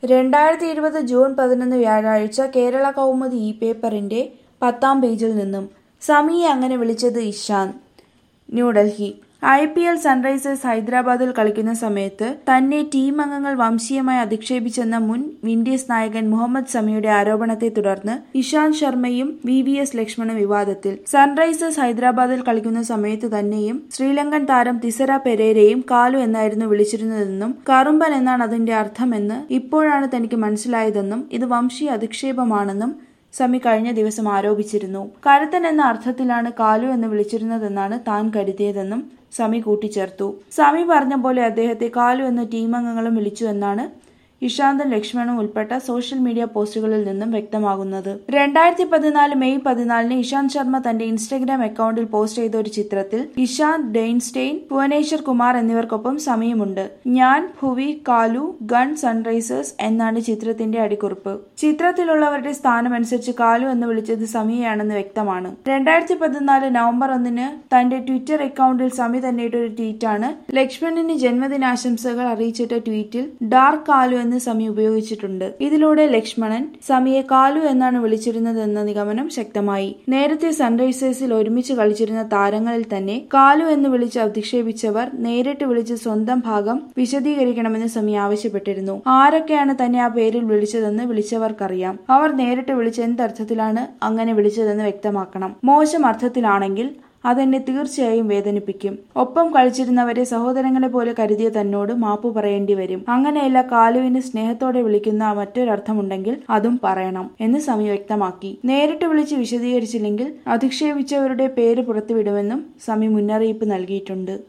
രണ്ടായിരത്തി ഇരുപത് ജൂൺ പതിനൊന്ന് വ്യാഴാഴ്ച കേരള കൗമുദി ഈ പേപ്പറിന്റെ പത്താം പേജിൽ നിന്നും സമിയെ അങ്ങനെ വിളിച്ചത് Ishant New Delhi I P L Sunrisers ഹൈദരാബാദിൽ കളിക്കുന്ന സമയത്ത് തന്നെ ടീം അംഗങ്ങൾ വംശീയമായി അധിക്ഷേപിച്ചെന്ന മുൻ വിൻഡീസ് നായകൻ മുഹമ്മദ് സമിയുടെ ആരോപണത്തെ തുടർന്ന് ഇഷാന്ത് ശർമ്മയും വി വി എസ് ലക്ഷ്മണും വിവാദത്തിൽ സൺറൈസേഴ്സ് ഹൈദരാബാദിൽ കളിക്കുന്ന സമയത്ത് തന്നെയും ശ്രീലങ്കൻ താരം തിസര പെരേരയും കാലു എന്നായിരുന്നു വിളിച്ചിരുന്നതെന്നും കറുമ്പൻ എന്നാണ് അതിന്റെ അർത്ഥമെന്ന് ഇപ്പോഴാണ് തനിക്ക് മനസ്സിലായതെന്നും ഇത് വംശീയ അധിക്ഷേപമാണെന്നും സമി കഴിഞ്ഞ ദിവസം ആരോപിച്ചിരുന്നു കരുത്തൻ എന്ന അർത്ഥത്തിലാണ് കാലു എന്ന് വിളിച്ചിരുന്നതെന്നാണ് താൻ കരുതിയതെന്നും സമി കൂട്ടിച്ചേർത്തു സമി പറഞ്ഞ പോലെ അദ്ദേഹത്തെ കാലു എന്ന ടീം അംഗങ്ങളും വിളിച്ചു എന്നാണ് ഇഷാന്തൻ ലക്ഷ്മണും ഉൾപ്പെട്ട സോഷ്യൽ മീഡിയ പോസ്റ്റുകളിൽ നിന്നും വ്യക്തമാകുന്നത് രണ്ടായിരത്തി പതിനാല് മെയ് പതിനാലിന് ഇഷാന്ത് ശർമ്മ തന്റെ ഇൻസ്റ്റഗ്രാം അക്കൗണ്ടിൽ പോസ്റ്റ് ചെയ്ത ഒരു ചിത്രത്തിൽ ഇഷാന്ത് ഡെയിൻസ്റ്റെയിൻ ഭുവനേശ്വർ കുമാർ എന്നിവർക്കൊപ്പം സമയമുണ്ട് ഞാൻ ഭുവി കാലു ഗൺ സൺറൈസേഴ്സ് എന്നാണ് ചിത്രത്തിന്റെ അടിക്കുറിപ്പ് ചിത്രത്തിലുള്ളവരുടെ സ്ഥാനമനുസരിച്ച് കാലു എന്ന് വിളിച്ചത് സമിയെയാണെന്ന് വ്യക്തമാണ് രണ്ടായിരത്തി പതിനാല് നവംബർ ഒന്നിന് തന്റെ ട്വിറ്റർ അക്കൗണ്ടിൽ സമി തന്നെ ഇട്ടൊരു ട്വീറ്റാണ് ലക്ഷ്മണന് ജന്മദിനാശംസകൾ അറിയിച്ചിട്ട ട്വീറ്റിൽ ഡാർക്ക് കാലു എന്ന് സമി ഉപയോഗിച്ചിട്ടുണ്ട് ഇതിലൂടെ ലക്ഷ്മണൻ സമിയെ കാലു എന്നാണ് വിളിച്ചിരുന്നതെന്ന നിഗമനം ശക്തമായി നേരത്തെ സൺറൈസേഴ്സിൽ ഒരുമിച്ച് കളിച്ചിരുന്ന താരങ്ങളിൽ തന്നെ കാലു എന്ന് വിളിച്ച് അധിക്ഷേപിച്ചവർ നേരിട്ട് വിളിച്ച് സ്വന്തം ഭാഗം വിശദീകരിക്കണമെന്ന് സമി ആവശ്യപ്പെട്ടിരുന്നു ആരൊക്കെയാണ് തന്നെ ആ പേരിൽ വിളിച്ചതെന്ന് വിളിച്ചവർക്കറിയാം അവർ നേരിട്ട് വിളിച്ച് എന്തർത്ഥത്തിലാണ് അങ്ങനെ വിളിച്ചതെന്ന് വ്യക്തമാക്കണം മോശം അർത്ഥത്തിലാണെങ്കിൽ അതെന്നെ തീർച്ചയായും വേദനിപ്പിക്കും ഒപ്പം കളിച്ചിരുന്നവരെ സഹോദരങ്ങളെ പോലെ കരുതിയ തന്നോട് മാപ്പു പറയേണ്ടി വരും അങ്ങനെയല്ല കാലുവിന് സ്നേഹത്തോടെ വിളിക്കുന്ന മറ്റൊരർത്ഥമുണ്ടെങ്കിൽ അതും പറയണം എന്ന് സമി വ്യക്തമാക്കി നേരിട്ട് വിളിച്ച് വിശദീകരിച്ചില്ലെങ്കിൽ അധിക്ഷേപിച്ചവരുടെ പേര് പുറത്തുവിടുമെന്നും സമി മുന്നറിയിപ്പ് നൽകിയിട്ടുണ്ട്